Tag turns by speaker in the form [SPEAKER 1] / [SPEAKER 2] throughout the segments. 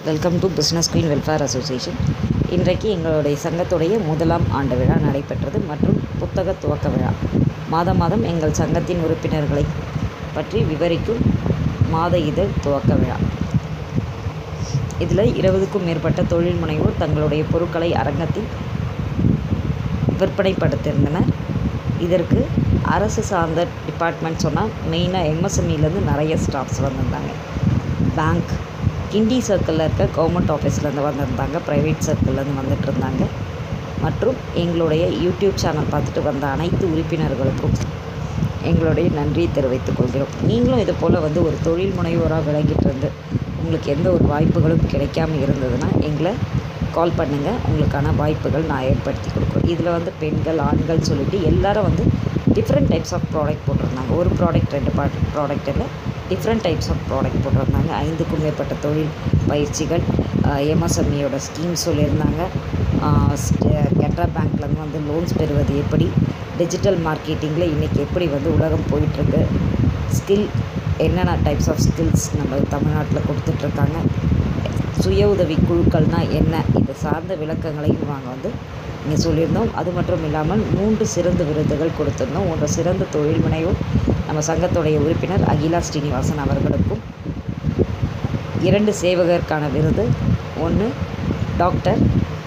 [SPEAKER 1] welcome to business queen welfare association இன்றைக்கு எங்களுடைய சங்கத்துடைய முதலாம் ஆண்டு விழா நடைபெற்றது மற்றும் புத்தக துவக்க விழா மாதம் மாதம் எங்கள் சங்கத்தின் உறுப்பினர்களை பற்றி விவரிக்கும் மாத இதழ் துவக்க விழா இதில் இருபதுக்கும் மேற்பட்ட தொழில் முனைவோர் தங்களுடைய பொருட்களை அரங்கத்தில் விற்பனைப்படுத்தியிருந்தனர் இதற்கு அரசு சார்ந்த டிபார்ட்மெண்ட் சொன்னால் மெயினாக எம்எஸ்எம்இலேருந்து நிறைய ஸ்டாஃப்ஸ் வந்திருந்தாங்க பேங்க் கிண்டி சர்க்கிளில் இருக்க கவர்மெண்ட் ஆஃபீஸ்லேருந்து வந்திருந்தாங்க ப்ரைவேட் சர்க்கிள்லேருந்து வந்துட்டு இருந்தாங்க மற்றும் எங்களுடைய யூடியூப் சேனல் பார்த்துட்டு வந்த அனைத்து உறுப்பினர்களுக்கும் எங்களுடைய நன்றியை தெரிவித்துக் கொள்கிறோம் நீங்களும் இது போல் வந்து ஒரு தொழில் முனைவோராக விளங்கிட்டு இருந்து உங்களுக்கு எந்த ஒரு வாய்ப்புகளும் கிடைக்காம இருந்ததுன்னா எங்களை கால் பண்ணுங்கள் உங்களுக்கான வாய்ப்புகள் நான் ஏற்படுத்தி கொடுக்குறோம் இதில் வந்து பெண்கள் ஆண்கள் சொல்லிட்டு எல்லாரும் வந்து டிஃப்ரெண்ட் டைப்ஸ் ஆஃப் ப்ராடக்ட் போட்டிருந்தாங்க ஒரு ப்ராடக்ட் ரெண்டு ப்ராடக்ட் இல்லை டிஃப்ரெண்ட் டைப்ஸ் ஆஃப் ப்ராடக்ட் போட்டிருந்தாங்க ஐந்துக்கும் மேற்பட்ட தொழில் பயிற்சிகள் எம்எஸ்எம்இயோட ஸ்கீம் சொல்லியிருந்தாங்க கெட்ரா பேங்க்லேருந்து வந்து லோன்ஸ் பெறுவது எப்படி டிஜிட்டல் மார்க்கெட்டிங்கில் இன்றைக்கி எப்படி வந்து உலகம் போயிட்டுருக்கு ஸ்கில் என்னென்ன டைப்ஸ் ஆஃப் ஸ்கில்ஸ் நம்ம தமிழ்நாட்டில் கொடுத்துட்ருக்காங்க சுய உதவி குழுக்கள்னால் என்ன இது சார்ந்த விளக்கங்களையும் நாங்கள் வந்து இங்கே சொல்லியிருந்தோம் அது மட்டும் இல்லாமல் மூன்று சிறந்த விருதுகள் கொடுத்துருந்தோம் ஒன்று சிறந்த தொழில் முனைவோர் நம்ம சங்கத்துடைய உறுப்பினர் அகிலா ஸ்ரீனிவாசன் அவர்களுக்கும் இரண்டு சேவகருக்கான விருது ஒன்று டாக்டர்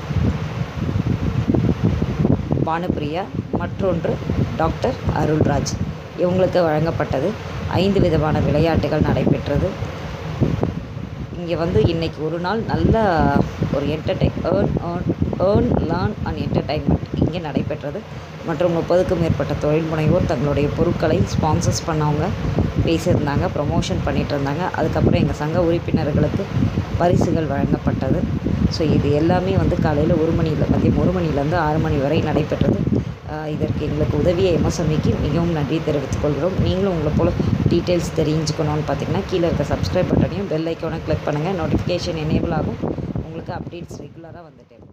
[SPEAKER 1] பானுப்பிரியா மற்றொன்று டாக்டர் அருள்ராஜ் இவங்களுக்கு வழங்கப்பட்டது ஐந்து விதமான விளையாட்டுகள் நடைபெற்றது இங்கே வந்து இன்றைக்கி ஒரு நாள் நல்ல ஒரு entertain earn earn earn learn and entertainment இங்கே நடைபெற்றது மற்றும் முப்பதுக்கும் மேற்பட்ட தொழில் முனைவோர் தங்களுடைய பொருட்களை ஸ்பான்சர்ஸ் பண்ணவங்க பேசியிருந்தாங்க ப்ரொமோஷன் பண்ணிகிட்டு இருந்தாங்க அதுக்கப்புறம் எங்கள் சங்க உறுப்பினர்களுக்கு பரிசுகள் வழங்கப்பட்டது ஸோ இது எல்லாமே வந்து காலையில் ஒரு மணியில் மதியம் ஒரு மணிலேருந்து ஆறு மணி வரை நடைபெற்றது இதற்கு எங்களுக்கு உதவிய எம்எஸ்எம்இக்கு மிகவும் நன்றி தெரிவித்துக் கொள்கிறோம் நீங்களும் உங்களை போல் டீட்டெயில்ஸ் தெரிஞ்சுக்கணும்னு பார்த்தீங்கன்னா கீழே இருக்க சப்ஸ்கிரைப் பட்டனையும் பெல் ஐக்கானை கிளிக் பண்ணுங்கள் நோட்டிஃபிகேஷன் எனேபிள் ஆகும் உங்களுக்கு அப்டேட்ஸ் ரெகுலராக வந்துட்டே இருக்கும்